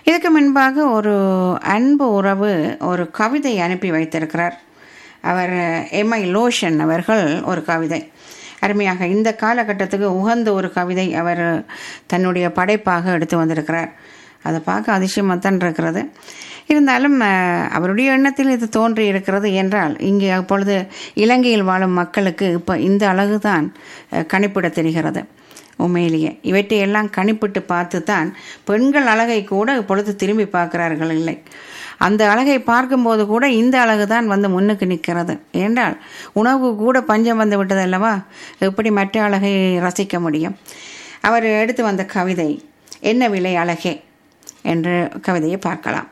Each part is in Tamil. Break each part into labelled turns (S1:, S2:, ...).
S1: இதுக்கு முன்பாக ஒரு அன்பு உறவு ஒரு கவிதை அனுப்பி வைத்திருக்கிறார் அவர் எம்ஐ லோஷன் அவர்கள் ஒரு கவிதை அருமையாக இந்த காலகட்டத்துக்கு உகந்த ஒரு கவிதை அவர் தன்னுடைய படைப்பாக எடுத்து வந்திருக்கிறார் அதை பார்க்க அதிசயமாகத்தான் இருக்கிறது இருந்தாலும் அஹ், அவருடைய எண்ணத்தில் இது தோன்றி இருக்கிறது என்றால் இங்கே அப்பொழுது இலங்கையில் வாழும் மக்களுக்கு இப்போ இந்த அழகு தான் கணிப்பிட தெரிகிறது உண்மையிலேயே இவற்றை எல்லாம் கணிப்பிட்டு பார்த்து தான் பெண்கள் அழகை கூட இப்பொழுது திரும்பி பார்க்கிறார்கள் இல்லை அந்த அழகை பார்க்கும்போது கூட இந்த அழகு தான் வந்து முன்னுக்கு நிற்கிறது ஏனென்றால் உணவு கூட பஞ்சம் வந்து விட்டது அல்லவா எப்படி மற்ற அழகை ரசிக்க முடியும் அவர் எடுத்து வந்த கவிதை என்ன விலை அழகே என்ற கவிதையை பார்க்கலாம்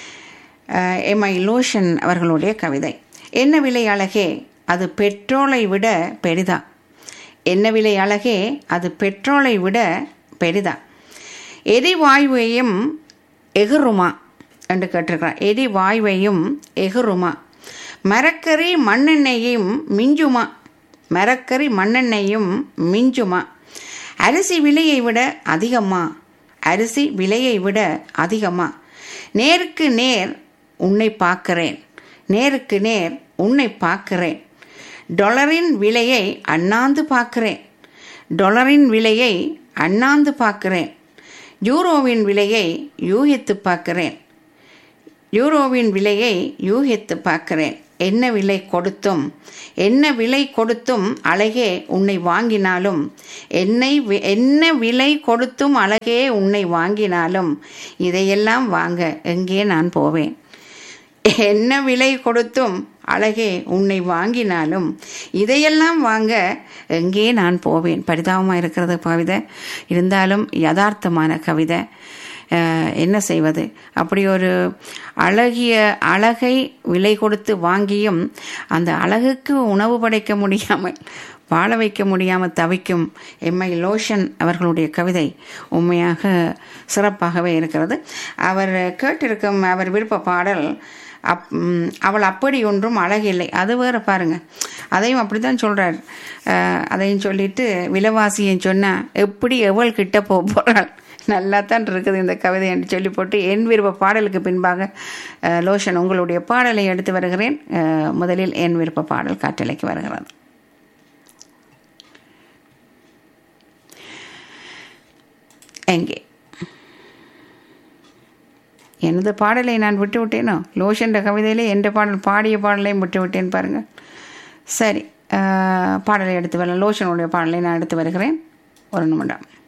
S1: எம்ஐ லோஷன் அவர்களுடைய கவிதை என்ன விலை அழகே அது பெட்ரோலை விட பெரிதா என்ன விலை அழகே அது பெட்ரோலை விட பெரிதா எரிவாயுவையும் எகுருமா என்று கேட்டிருக்கிறார் எரிவாயுவையும் எகுருமா மரக்கறி மண்ணெண்ணெயும் மிஞ்சுமா மரக்கறி மண்ணெண்ணெயும் மிஞ்சுமா அரிசி விலையை விட அதிகமா அரிசி விலையை விட அதிகமா நேருக்கு நேர் உன்னை பார்க்கிறேன் நேருக்கு நேர் உன்னை பார்க்கிறேன் டொலரின் விலையை அண்ணாந்து பார்க்கிறேன் டொலரின் விலையை அண்ணாந்து பார்க்கிறேன் யூரோவின் விலையை யூகித்து பார்க்கிறேன் யூரோவின் விலையை யூகித்து பார்க்கிறேன் என்ன விலை கொடுத்தும் என்ன விலை கொடுத்தும் அழகே உன்னை வாங்கினாலும் என்னை வி- என்ன விலை கொடுத்தும் அழகே உன்னை வாங்கினாலும் இதையெல்லாம் வாங்க எங்கே நான் போவேன் என்ன விலை கொடுத்தும் அழகே உன்னை வாங்கினாலும் இதையெல்லாம் வாங்க எங்கே நான் போவேன் பரிதாபமாக இருக்கிறது கவிதை இருந்தாலும் யதார்த்தமான கவிதை அஹ், என்ன செய்வது அப்படி ஒரு அழகிய அழகை விலை கொடுத்து வாங்கியும் அந்த அழகுக்கு உணவு படைக்க முடியாமல் வாழ வைக்க முடியாமல் தவிக்கும் எம்ஐ லோஷன் அவர்களுடைய கவிதை உண்மையாக சிறப்பாகவே இருக்கிறது அவர் கேட்டிருக்கும் அவர் விருப்ப பாடல் அப் ம், அவள் அப்படி ஒன்றும் அழகில்லை அது வேற பாருங்க அதையும் அப்படித்தான் சொல்றார் அஹ், அதையும் சொல்லிட்டு விலைவாசியும் சொன்னா எப்படி எவள் கிட்ட போக போறாள் நல்லா தான் இருக்குது இந்த கவிதை என்று சொல்லி போட்டு என் விருப்ப பாடலுக்கு பின்பாக அஹ், லோஷன் உங்களுடைய பாடலை எடுத்து வருகிறேன் அஹ், முதலில் என் விருப்ப பாடல் காற்றலைக்கு வருகிறது எங்கே எனது பாடலை நான் விட்டு விட்டேனோ லோஷன்ற கவிதையிலே என்ற பாடல் பாடிய பாடலையும் விட்டு விட்டேன் பாருங்கள் சரி அஹ், பாடலை எடுத்து வரலாம் லோஷனுடைய பாடலை நான் எடுத்து வருகிறேன் ஒரு நிமிடம்